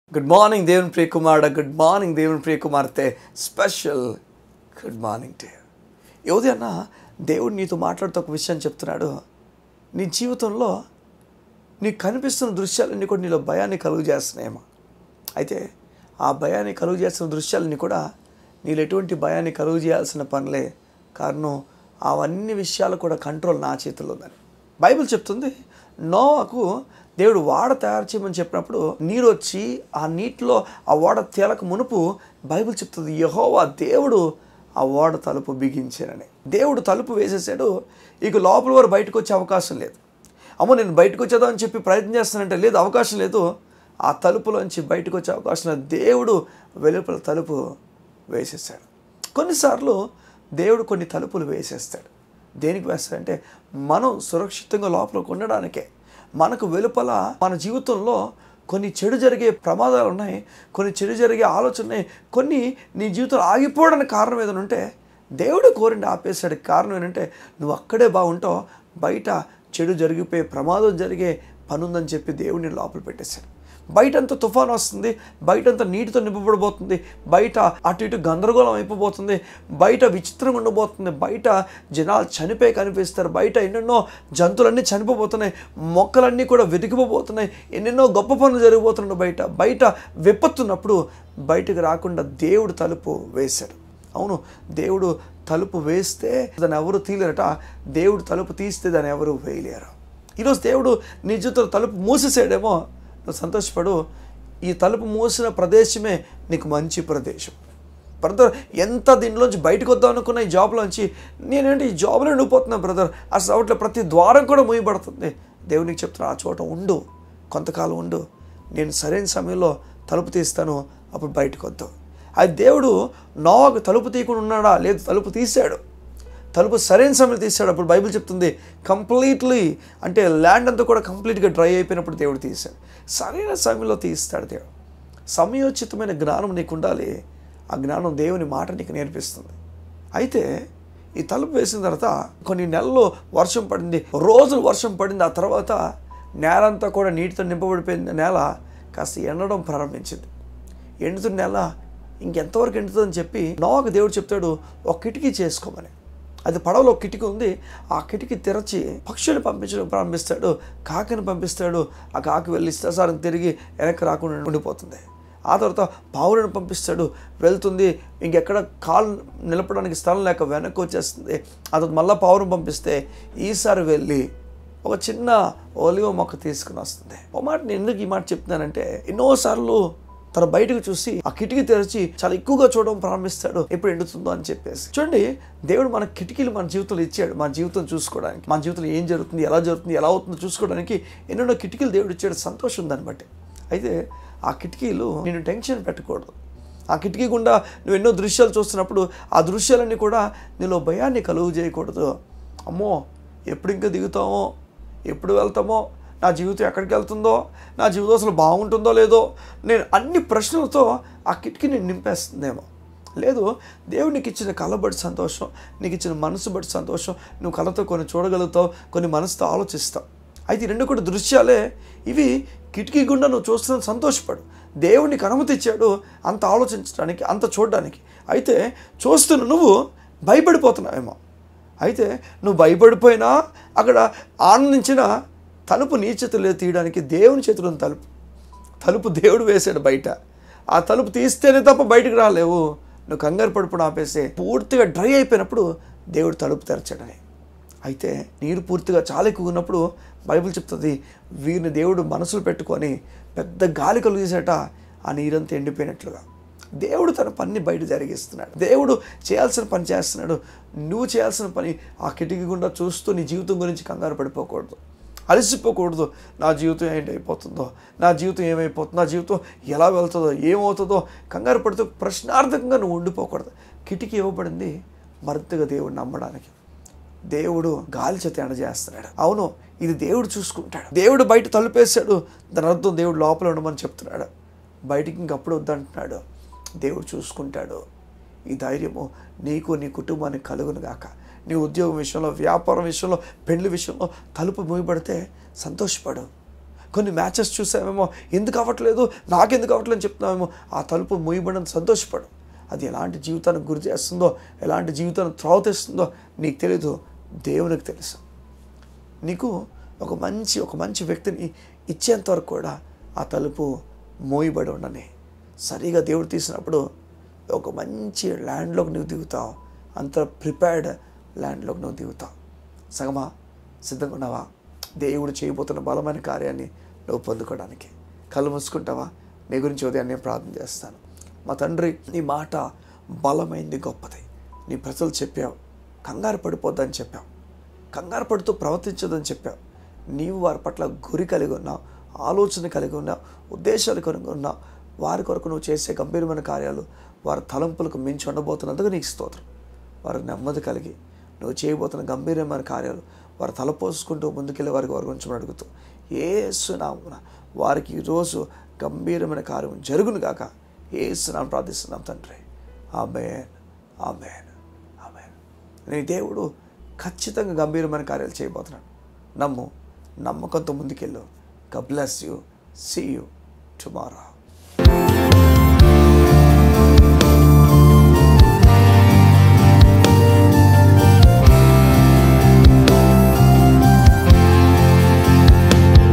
Good morning దేవుని ప్రియ కుమారుడ good morning దేవుని ప్రియ కుమార్తె స్పెషల్ గుడ్ మార్నింగ్ డే ఈ ఉదయాన్న దేవుడు నీతో మాట్లాడుతూ ఒక విషయం చెప్తున్నాడు నీ జీవితంలో నీకు కనిపిస్తున్న దృశ్యాలన్నీ కూడా నీలో భయాన్ని కలుగు చేస్తున్నాయేమో అయితే ఆ భయాన్ని కలుగు చేస్తున్న దృశ్యాలన్నీ కూడా నీలో ఎటువంటి భయాన్ని కలుగు చేయాల్సిన పనులే కారణం అవన్నీ విషయాలు కూడా కంట్రోల్ నా చేతిలో ఉందని బైబిల్ చెప్తుంది నోవాకు దేవుడు వాడ తయారు చేయమని చెప్పినప్పుడు నీరు వచ్చి ఆ నీటిలో ఆ ఓడ తేలక మునుపు బైబిల్ చెప్తుంది యహోవా దేవుడు ఆ ఓడ తలుపు బిగించానని దేవుడు తలుపు వేసేసాడు ఇక లోపల వారు బయటకు వచ్చే అవకాశం లేదు అమ్మో నేను బయటకు వచ్చేదామని చెప్పి ప్రయత్నం చేస్తానంటే లేదు అవకాశం లేదు ఆ తలుపులోంచి బయటకు వచ్చే అవకాశం లేదు దేవుడు వెలుపల తలుపు వేసేసాడు కొన్నిసార్లు దేవుడు కొన్ని తలుపులు వేసేస్తాడు దేనికి వేస్తాడంటే మనం సురక్షితంగా లోపలికి ఉండడానికే మనకు వెలుపల మన జీవితంలో కొన్ని చెడు జరిగే ప్రమాదాలు ఉన్నాయి కొన్ని చెడు జరిగే ఆలోచనలు ఉన్నాయి కొన్ని నీ జీవితంలో ఆగిపోవడానికి కారణం ఏదైనా ఉంటే దేవుడు కోరిండి ఆపేశాడు కారణం ఏంటంటే నువ్వు అక్కడే బాగుంటావు బయట చెడు జరిగిపోయే ప్రమాదం జరిగే పని ఉందని చెప్పి దేవుడిని లోపల పెట్టేశాడు బయటంతా తుఫాన్ వస్తుంది బయటంతా నీటితో నింపబడబోతుంది బయట అటు ఇటు గందరగోళం అయిపోబోతుంది బయట విచిత్రంగా ఉండబోతుంది బయట జనాలు చనిపోయి కనిపిస్తారు బయట ఎన్నెన్నో జంతువులన్నీ చనిపోబోతున్నాయి మొక్కలన్నీ కూడా వెతికిపోబోతున్నాయి ఎన్నెన్నో గొప్ప పనులు జరిగిపోతున్నాయి బయట బయట విపత్తున్నప్పుడు బయటకు రాకుండా దేవుడు తలుపు వేశాడు అవును దేవుడు తలుపు వేస్తే దాన్ని ఎవరు తీయలేరట దేవుడు తలుపు తీస్తే దాన్ని ఎవరు వేయలేరు ఈరోజు దేవుడు నీ జీవితంలో తలుపు మూసేసాడేమో నువ్వు సంతోషపడు ఈ తలుపు మూసిన ప్రదేశమే నీకు మంచి ప్రదేశం బ్రదర్ ఎంత దీనిలోంచి బయటకు వద్దాం అనుకున్న ఈ జాబ్లోంచి నేనేంటి ఈ జాబ్లో ఉండిపోతున్నాను బ్రదర్ అసలు అవట్లే ప్రతి ద్వారం కూడా మూయబడుతుంది దేవునికి చెప్తున్నా ఆ చోట ఉండు కొంతకాలం ఉండు నేను సరైన సమయంలో తలుపు తీస్తాను అప్పుడు బయటకు వద్దాం అది దేవుడు నోవాకు తలుపు తీయకుండా ఉన్నాడా లేదు తలుపు తీశాడు తలుపు సరైన సమయంలో తీశాడు అప్పుడు బైబిల్ చెప్తుంది కంప్లీట్లీ అంటే ల్యాండ్ అంతా కూడా కంప్లీట్గా డ్రై అయిపోయినప్పుడు దేవుడు తీశాడు సరైన సమయంలో తీస్తాడు దేవుడు సమయోచితమైన జ్ఞానం నీకు ఉండాలి ఆ జ్ఞానం దేవుని మాట నీకు నేర్పిస్తుంది అయితే ఈ తలుపు వేసిన తర్వాత కొన్ని నెలలు వర్షం పడింది రోజులు వర్షం పడింది ఆ తర్వాత నేలంతా కూడా నీటితో నింపబడిపోయిన నేల కాస్త ఎండడం ప్రారంభించింది ఎండుతున్న నేల ఇంకెంతవరకు ఎండుతుందని చెప్పి నోవాకు దేవుడు చెప్తాడు ఒక కిటికీ చేసుకోమని అది పడవలో ఒక కిటికీ ఉంది ఆ కిటికీ తెరచి పక్షులు పంపించడం ప్రారంభిస్తాడు కాకిని పంపిస్తాడు ఆ కాకి వెళ్ళి ఇస్తాసారం తిరిగి వెనక్కి రాకుండా ఉండిపోతుంది ఆ తర్వాత పావులను పంపిస్తాడు వెళ్తుంది ఇంకెక్కడ కాలు నిలపడానికి స్థలం లేక వెనక్కి వచ్చేస్తుంది ఆ తర్వాత మళ్ళీ పావురం పంపిస్తే ఈసారి వెళ్ళి ఒక చిన్న ఒలివ మొక్క తీసుకుని వస్తుంది ఒక మాట నేను ఎందుకు ఈ మాట చెప్తున్నానంటే ఎన్నోసార్లు తన బయటకు చూసి ఆ కిటికీ తెరిచి చాలా ఎక్కువగా చూడడం ప్రారంభిస్తాడు ఎప్పుడు ఎండుతుందో అని చెప్పేసి చూడండి దేవుడు మన కిటికీలు మన జీవితంలో ఇచ్చాడు మన జీవితం చూసుకోవడానికి మన జీవితంలో ఏం జరుగుతుంది ఎలా జరుగుతుంది ఎలా అవుతుందో చూసుకోవడానికి ఎన్నెన్నో కిటికీలు దేవుడు ఇచ్చాడు సంతోషం దాన్ని బట్టి అయితే ఆ కిటికీలు నేను టెన్షన్ పెట్టకూడదు ఆ కిటికీ గుండా నువ్వు ఎన్నో దృశ్యాలు చూస్తున్నప్పుడు ఆ దృశ్యాలన్నీ కూడా నీలో భయాన్ని కలుగు చేయకూడదు అమ్మో ఎప్పుడు ఇంకా దిగుతామో ఎప్పుడు వెళ్తామో నా జీవితం ఎక్కడికి వెళ్తుందో నా జీవితం అసలు బాగుంటుందో లేదో నేను అన్ని ప్రశ్నలతో ఆ కిటికీ నేను నింపేస్తుందేమో లేదు దేవుడు నీకు ఇచ్చిన కళ బట్టి సంతోషం నీకు ఇచ్చిన మనసు బట్టి సంతోషం నువ్వు కళతో కొన్ని చూడగలుగుతావు కొన్ని మనసుతో ఆలోచిస్తావు అయితే ఈ రెండు కూడా దృశ్యాలే ఇవి కిటికీ గుండా నువ్వు చూస్తున్న సంతోషపడు దేవుడికి అనుమతి ఇచ్చాడు అంత ఆలోచించడానికి అంత చూడడానికి అయితే చూస్తున్న నువ్వు భయపడిపోతున్నావేమో అయితే నువ్వు భయపడిపోయినా అక్కడ ఆనందించిన తలుపు నీ చేతుల్లో తీయడానికి దేవుని చేతిలో ఉంది తలుపు తలుపు దేవుడు వేశాడు బయట ఆ తలుపు తీస్తేనే తప్ప బయటకు రాలేవు నువ్వు కంగారు పడిపోవడం ఆపేస్తే పూర్తిగా డ్రై అయిపోయినప్పుడు దేవుడు తలుపు తెరచాడని అయితే నీరు పూర్తిగా చాలా ఎక్కువ ఉన్నప్పుడు బైబిల్ చెప్తుంది వీరిని దేవుడు మనసులు పెట్టుకొని పెద్ద గాలి కలుగేసేట ఆ నీరంతా ఎండిపోయినట్లుగా దేవుడు తన పని బయట జరిగిస్తున్నాడు దేవుడు చేయాల్సిన పని చేస్తున్నాడు నువ్వు చేయాల్సిన పని ఆ కిటికీ గుండా చూస్తూ నీ జీవితం గురించి కంగారు పడిపోకూడదు అలసిపోకూడదు నా జీవితం ఏంటి అయిపోతుందో నా జీవితం ఏమైపోతుందో నా జీవితం ఎలా వెళ్తుందో ఏమవుతుందో కంగారు పడుతూ ప్రశ్నార్థకంగా నువ్వు ఉండిపోకూడదు కిటికీ ఇవ్వబడింది మరింతగా దేవుడు నమ్మడానికి దేవుడు గాలి చేత ఎండజేస్తున్నాడు అవును ఇది దేవుడు చూసుకుంటాడు దేవుడు బయట తలుపేశాడు దాని అర్థం దేవుడు లోపల ఉండమని చెప్తున్నాడు బయటికి ఇంకప్పుడు వద్దంటున్నాడు దేవుడు చూసుకుంటాడు ఈ ధైర్యము నీకు నీ కుటుంబానికి కలుగును గాక నీ ఉద్యోగం విషయంలో వ్యాపారం విషయంలో పెళ్లి విషయంలో తలుపు మూయబడితే సంతోషపడు కొన్ని మ్యాచెస్ చూసామేమో ఎందుకు అవ్వట్లేదు నాకెందుకు అవ్వట్లేదు అని చెప్తున్నామేమో ఆ తలుపు మూయబడిన సంతోషపడు అది ఎలాంటి జీవితానికి గురి చేస్తుందో ఎలాంటి జీవితాన్ని త్రోవ తెస్తుందో నీకు తెలీదు దేవునికి తెలుసు నీకు ఒక మంచి ఒక మంచి వ్యక్తిని ఇచ్చేంత వరకు కూడా ఆ తలుపు మోయబడి ఉండని సరిగా దేవుడు తీసినప్పుడు ఒక మంచి ల్యాండ్లోకి నువ్వు దిగుతావు అంత ప్రిపేర్డ్ ల్యాండ్లోకి నువ్వు దిగుతావు సగమా సిద్ధంగా ఉన్నావా దేవుడు చేయబోతున్న బలమైన కార్యాన్ని నువ్వు పొందుకోవడానికి కళ్ళు మూసుకుంటావా నీ గురించి ఉదయాన్నే ప్రార్థన చేస్తాను మా తండ్రి నీ మాట బలమైంది గొప్పది నీ ప్రజలు చెప్పావు కంగారు పడిపోద్దని చెప్పావు కంగారు పడుతూ ప్రవర్తించదని చెప్పావు నీవు వారి పట్ల గురి కలిగి ఉన్నావు ఆలోచన కలిగి ఉన్నావు ఉద్దేశాలు కలిగి ఉన్నావు వారి కొరకు నువ్వు చేసే గంభీరమైన కార్యాలు వారి తలంపులకు మించి ఉండబోతున్నందుకు నీకు స్తోత్రం వారి నెమ్మది కలిగి నువ్వు చేయబోతున్న గంభీరమైన కార్యాలు వారు తలపోసుకుంటూ ముందుకెళ్ళి వారికి వారి గురించి అడుగుతూ ఏసునామున వారికి ఈరోజు గంభీరమైన కార్యం జరుగును గాక ఏసునామం ప్రార్థిస్తున్నాం తండ్రి ఆమెన్ ఆమెన్ ఆమెన్ నీ దేవుడు ఖచ్చితంగా గంభీరమైన కార్యాలు చేయబోతున్నాడు నమ్ము నమ్మకంతో ముందుకెళ్ళు God bless you. See you tomorrow.